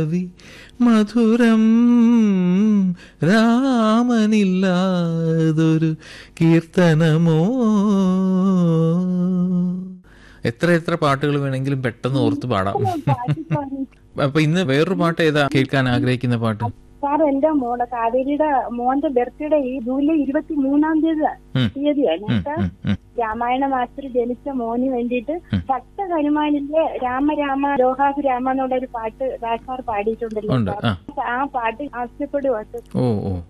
കവി മധുരം രാമനില്ലാതൊരു കീർത്തനമോ എത്ര എത്ര പാട്ടുകൾ വേണമെങ്കിലും പെട്ടെന്ന് ഓർത്ത് പാടാം പാട്ടിപ്പാടി. അപ്പൊ ഇന്ന് വേറൊരു പാട്ട് ഏതാ കേൾക്കാൻ ആഗ്രഹിക്കുന്ന പാട്ട് സാർ എന്റെ മോളെ കാവേരിയുടെ മോന്റെ ബർത്ത്ഡേ ഈ ജൂലൈ ഇരുപത്തി മൂന്നാം തീയതി ഉം. തീയതിയാണ് ഉം, കേട്ടോ ഉം, ഉം. രാമായണ മാസ്റ്റർ ജനിച്ച മോന് വേണ്ടിയിട്ട് ഭക്ത ഹനുമാനിലെ രാമ രാമ ലോഹാഭി രാമ എന്നുള്ള ഒരു പാട്ട് രാജാർ പാടിയിട്ടുണ്ടല്ലോ ഉണ്ട് സാർ. ആ ആ പാട്ട് ആവശ്യപ്പെടുവാ ഓ ഓ